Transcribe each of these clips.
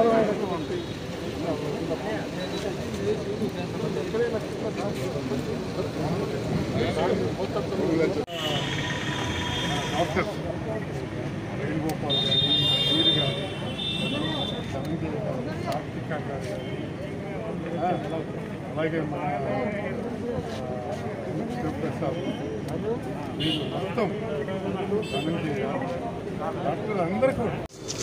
doctors Venugopal గారు వీరు గారు సంజయ్ గారు కార్తిక గారు ఆ, అలాగే మన శివప్రసాద్ వీళ్ళు మొత్తం ధనంజయ్ గారు డాక్టర్ అందరూ కూడా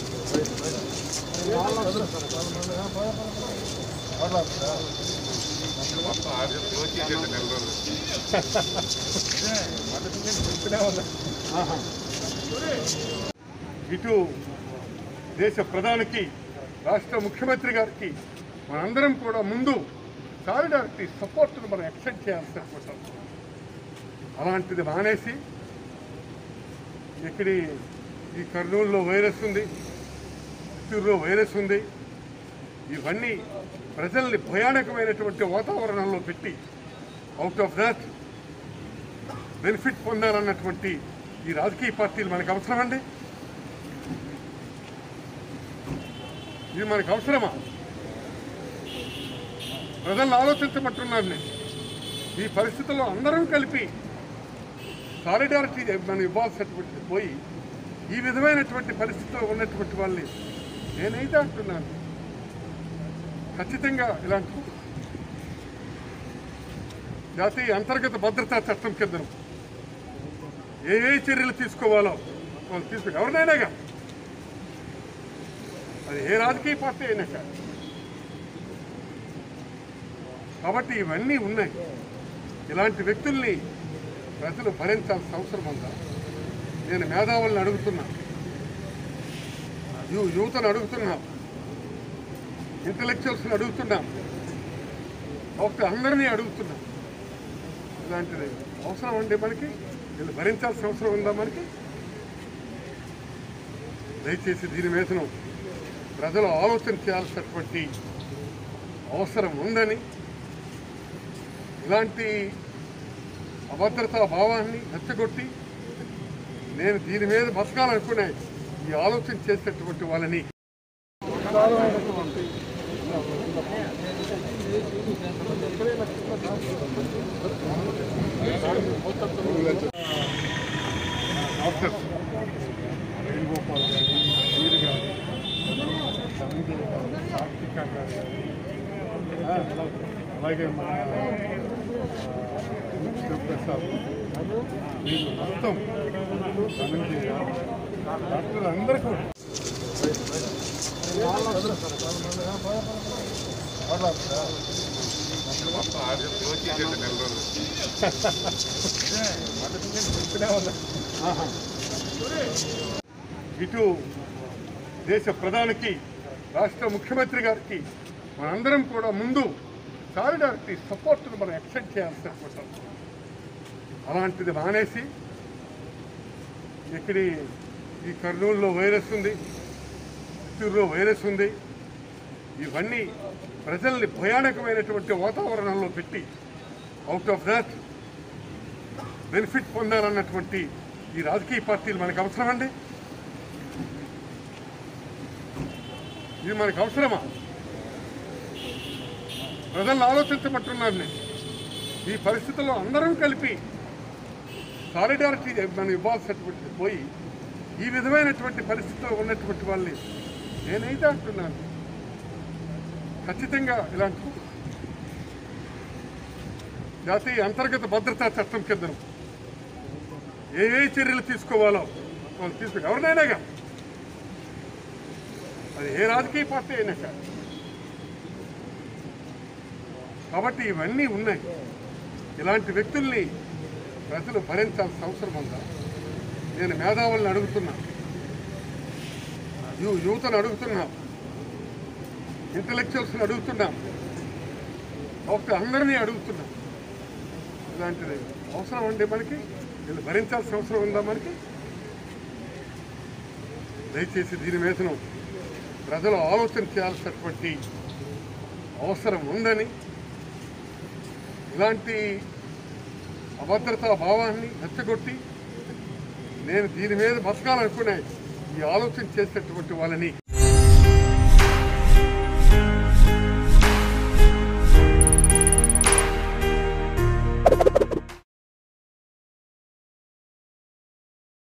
ఇటు దేశ ప్రధానికి రాష్ట్ర ముఖ్యమంత్రి గారికి మనందరం కూడా ముందు సాలిడారిటీ సపోర్ట్ను మనం ఎక్స్టెండ్ చేయాల్సి అనుకుంటాం అలాంటిది మానేసి ఇక్కడి ఈ కర్నూలులో వైరస్ ఉంది చిత్తూరులో వైరస్ ఉంది ఇవన్నీ ప్రజల్ని భయానకమైనటువంటి వాతావరణంలో పెట్టి అవుట్ ఆఫ్ దాట్ బెనిఫిట్ పొందాలన్నటువంటి ఈ రాజకీయ పార్టీలు మనకు అవసరమండి ఇది మనకు అవసరమా ప్రజలను ఆలోచించమంటున్నాను నేను ఈ పరిస్థితుల్లో అందరం కలిపి సాలిడారిటీ మనం ఇవ్వాల్సినటువంటి పోయి ఈ విధమైనటువంటి పరిస్థితిలో ఉన్నటువంటి వాళ్ళని నేనైతే అంటున్నాను ఖచ్చితంగా ఇలాంటి జాతీయ అంతర్గత భద్రతా చట్టం కింద ఏ ఏ చర్యలు తీసుకోవాలో వాళ్ళు తీసుకు ఎవరినైనాగా అది ఏ రాజకీయ పార్టీ అయినా కాదు కాబట్టి ఇవన్నీ ఉన్నాయి ఇలాంటి వ్యక్తుల్ని ప్రజలు భరించాల్సిన అవసరం ఉందా నేను మేధావులను అడుగుతున్నా యు యువతను అడుగుతున్నా ఇంటలెక్చువల్స్ని అడుగుతున్నాం ఒకటి అందరినీ అడుగుతున్నాం ఇలాంటిది అవసరం అండి మనకి వీళ్ళు భరించాల్సిన అవసరం ఉందా మనకి దయచేసి దీని మీదను ప్రజలు ఆలోచన చేయాల్సినటువంటి అవసరం ఉందని ఇలాంటి అభద్రతా భావాన్ని రెచ్చగొట్టి నేను దీని మీద బతకాలనుకునే ఈ ఆలోచన చేసేటువంటి వాళ్ళని డాక్టర్స్ వేణుగోపాల్ గారు వీరు గారు సంజయ్ గారు కార్తిక గారు ఆ, అలాగే మన శివప్రసాద్ వీళ్ళు మొత్తం ధనంజయ్ గారు డాక్టర్ అందరూ కూడా ఇటు దేశ ప్రధానికి రాష్ట్ర ముఖ్యమంత్రి గారికి మనందరం కూడా ముందు సాలిడారిటీ సపోర్ట్ను మనం ఎక్స్టెండ్ చేయాల్సి అనుకుంటాం అలాంటిది మానేసి ఇక్కడి ఈ కర్నూలులో వైరస్ ఉంది చిత్తూరులో వైరస్ ఉంది ఇవన్నీ ప్రజల్ని భయానకమైనటువంటి వాతావరణంలో పెట్టి అవుట్ ఆఫ్ దాట్ బెనిఫిట్ పొందాలన్నటువంటి ఈ రాజకీయ పార్టీలు మనకు అవసరమండి ఇది మనకు అవసరమా ప్రజలను ఆలోచించమంటున్నాను నేను ఈ పరిస్థితుల్లో అందరం కలిపి సాలిడారిటీ మనం ఇవ్వాల్సినటువంటి పోయి ఈ విధమైనటువంటి పరిస్థితిలో ఉన్నటువంటి వాళ్ళని నేనైతే అంటున్నాను ఖచ్చితంగా ఇలాంటి జాతీయ అంతర్గత భద్రతా చట్టం కింద ఏ ఏ చర్యలు తీసుకోవాలో వాళ్ళు తీసుకు ఎవరినైనాగా అది ఏ రాజకీయ పార్టీ అయినా కాదు కాబట్టి ఇవన్నీ ఉన్నాయి ఇలాంటి వ్యక్తుల్ని ప్రజలు భరించాల్సిన అవసరం ఉందా నేను మేధావులను అడుగుతున్నా యు యువతను అడుగుతున్నా ఇంటలెక్చువల్స్ని అడుగుతున్నాం ఒకటి అందరినీ అడుగుతున్నాం ఇలాంటిది అవసరం అండి మనకి వీళ్ళు భరించాల్సిన అవసరం ఉందా మనకి దయచేసి దీని మీదను ప్రజలు ఆలోచన చేయాల్సినటువంటి అవసరం ఉందని ఇలాంటి అభద్రతా భావాన్ని రెచ్చగొట్టి నేను దీని మీద బతకాలనుకునే ఈ ఆలోచన చేసేటువంటి వాళ్ళని